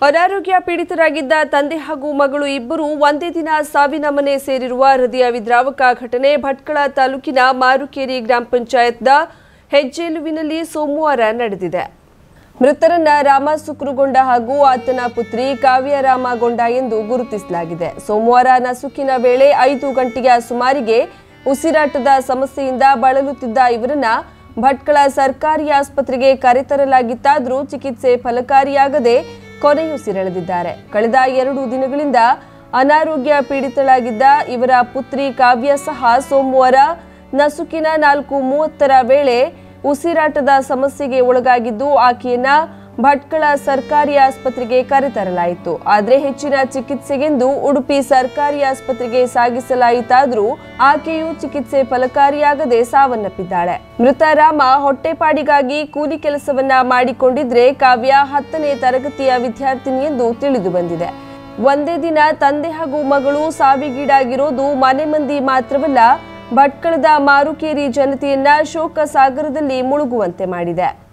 ಅನಾರೋಗ್ಯ ಪೀಡಿತರಾಗಿದ್ದ ತಂದೆ ಹಾಗೂ ಮಗಳು ಇಬ್ಬರು ಒಂದೇ ದಿನ ಸಾವಿನ ಮನೆ ಸೇರಿರುವ ಹೃದಯ ವಿದ್ರಾವಕ ಘಟನೆ ಭಟ್ಕಳ ತಾಲೂಕಿನ ಮಾರುಕೇರಿ ಗ್ರಾಮ ಪಂಚಾಯತ್ನ ಹೆಜ್ಜೇಲುವಿನಲ್ಲಿ ಸೋಮವಾರ ನಡೆದಿದೆ ಮೃತರನ್ನ ರಾಮ ಸುಕ್ರುಗೊಂಡ ಹಾಗೂ ಆತನ ಪುತ್ರಿ ಕಾವ್ಯ ರಾಮಗೊಂಡ ಎಂದು ಗುರುತಿಸಲಾಗಿದೆ ಸೋಮವಾರ ನಸುಕಿನ ವೇಳೆ ಐದು ಗಂಟೆಯ ಸುಮಾರಿಗೆ ಉಸಿರಾಟದ ಸಮಸ್ಯೆಯಿಂದ ಬಳಲುತ್ತಿದ್ದ ಇವರನ್ನ ಭಟ್ಕಳ ಸರ್ಕಾರಿ ಆಸ್ಪತ್ರೆಗೆ ಕರೆತರಲಾಗಿತ್ತಾದರೂ ಚಿಕಿತ್ಸೆ ಫಲಕಾರಿಯಾಗದೆ ಕೊನೆಯುಸಿರೆಳೆದಿದ್ದಾರೆ ಕಳೆದ ಎರಡು ದಿನಗಳಿಂದ ಅನಾರೋಗ್ಯ ಪೀಡಿತಳಾಗಿದ್ದ ಇವರ ಪುತ್ರಿ ಕಾವ್ಯ ಸಹ ಸೋಮವಾರ ನಸುಕಿನ ನಾಲ್ಕು ಮೂವತ್ತರ ವೇಳೆ ಉಸಿರಾಟದ ಸಮಸ್ಯೆಗೆ ಒಳಗಾಗಿದ್ದು ಆಕೆಯನ್ನ ಭಟ್ಕಳ ಸರ್ಕಾರಿ ಆಸ್ಪತ್ರೆಗೆ ಕರೆತರಲಾಯಿತು ಆದರೆ ಹೆಚ್ಚಿನ ಚಿಕಿತ್ಸೆಗೆಂದು ಉಡುಪಿ ಸರ್ಕಾರಿ ಆಸ್ಪತ್ರೆಗೆ ಸಾಗಿಸಲಾಯಿತಾದರೂ ಆಕೆಯು ಚಿಕಿತ್ಸೆ ಫಲಕಾರಿಯಾಗದೆ ಸಾವನ್ನಪ್ಪಿದ್ದಾಳೆ ಮೃತ ರಾಮ ಹೊಟ್ಟೆಪಾಡಿಗಾಗಿ ಕೂಲಿ ಕೆಲಸವನ್ನ ಮಾಡಿಕೊಂಡಿದ್ರೆ ಕಾವ್ಯ ಹತ್ತನೇ ತರಗತಿಯ ವಿದ್ಯಾರ್ಥಿನಿ ಎಂದು ತಿಳಿದು ಬಂದಿದೆ ಒಂದೇ ದಿನ ತಂದೆ ಹಾಗೂ ಮಗಳು ಸಾವಿಗೀಡಾಗಿರೋದು ಮನೆ ಮಂದಿ ಮಾತ್ರವಲ್ಲ ಭಟ್ಕಳದ ಮಾರುಕೇರಿ ಜನತೆಯನ್ನ ಶೋಕ ಸಾಗರದಲ್ಲಿ ಮುಳುಗುವಂತೆ ಮಾಡಿದೆ